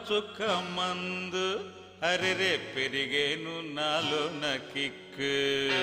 చుక్క మందు అరెరే పెరిగేను నాలో కిక్కు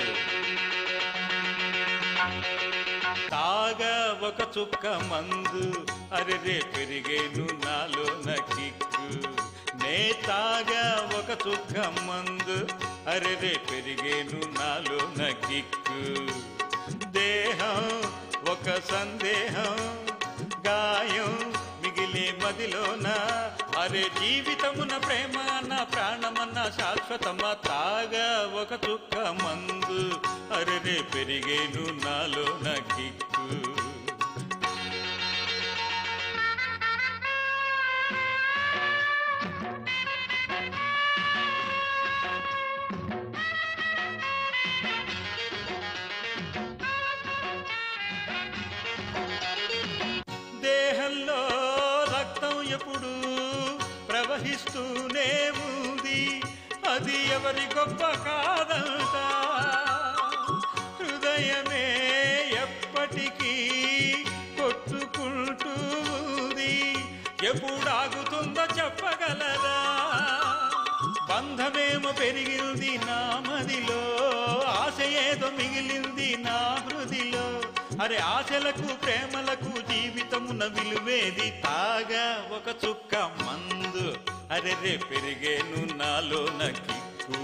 తాగా ఒక చుక్క మందు అరెరే పెరిగేను నాలో కిక్కు నే తాగా ఒక చుక్క మందు అరెరే పెరిగేను నాలో కిక్కు దేహం ఒక సందేహం గాయం మిగిలే మదిలోన అరే జీవితమున ప్రేమ అన్న ప్రాణమన్న శాశ్వతమ తాగా ఒక చుక్క మందు అరెరే పెరిగేను నాలో కిక్కు దేహంలో రక్తం ఎప్పుడు ప్రవహిస్తూనే ఉంది అది ఎవరి గొప్ప కాదంట హృదయమే ఎప్పటికీ కొట్టుకుంటూ ఉంది ఎప్పుడు ఆగుతుందో చెప్పగలరా బంధమేమో పెరిగింది నా మదిలో ఆశ ఏదో మిగిలింది నా హృదిలో అరే ఆశలకు ప్రేమలకు జీవితమున విలువేది తాగా ఒక చుక్క మందు అరే రే పెరిగేను నాలో కిక్కు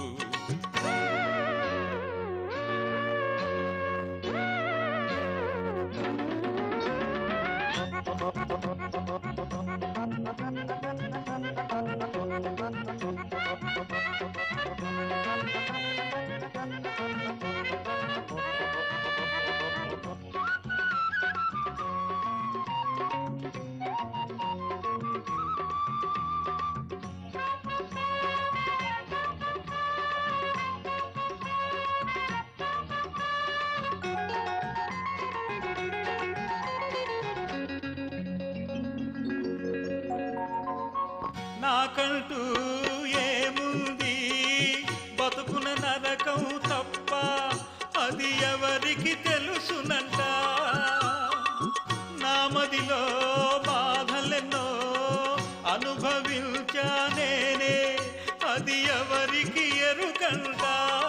నాకంటూ ఏముంది బతుకున నరకం తప్ప అది ఎవరికి తెలుసునంట నా మదిలో బాధలెన్నో అనుభవించా నేనే అది ఎవరికి ఎరుకంట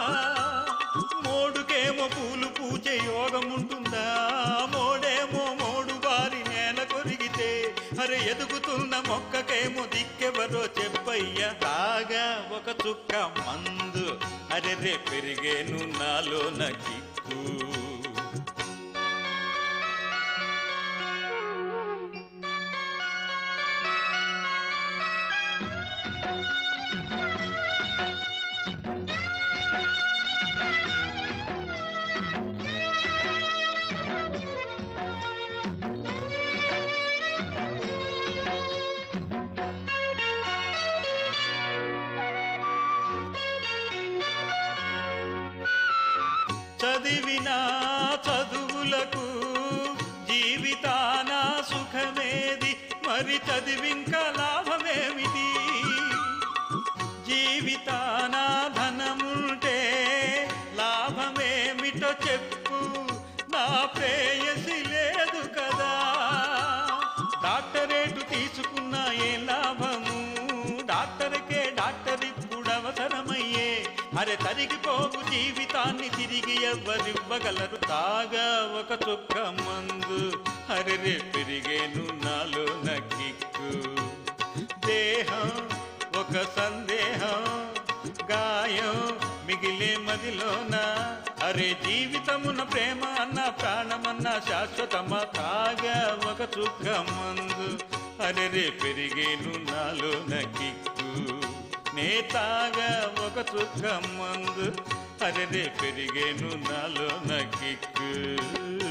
మోడుకేమో పూలు పూజే యోగం ఉంటుందా మోడేమో మోడు బారి నేల కొరిగితే అరే ఎదుగుతున్న మొక్కకేమో దిక్కెవరో చెప్పయ్య తాగా ఒక చుక్క మందు అరే రే పెరిగేను నాలో కిక్కు చదివిన చదువులకు జీవితాన సుఖమేది మరి చదివింక లాభమేమిటి జీవితాన ధనముంటే లాభమేమిటో చెప్పు నా ప్రేయసి లేదు కదా డాక్టరేటు తీసుకున్నా ఏ లాభము డాక్టర్కే డాక్టర్ ఇప్పుడు అవసరమయ్యే అరే తరిగిపోగు జీవితాన్ని తిరిగి ఎవ్వరివ్వగలరు తాగా ఒక చుక్క మందు అరే రే పెరిగేను నాలో కిక్కు దేహం ఒక సందేహం గాయం మిగిలే మదిలోన అరే జీవితమున ప్రేమ అన్న ప్రాణమన్న శాశ్వతమ తాగా ఒక చుక్క మందు అరే రే పెరిగేను నాలో కిక్కు నే తాగా ఒక చుక్క మందు అరే రే పెరిగేను నాలో కిక్కు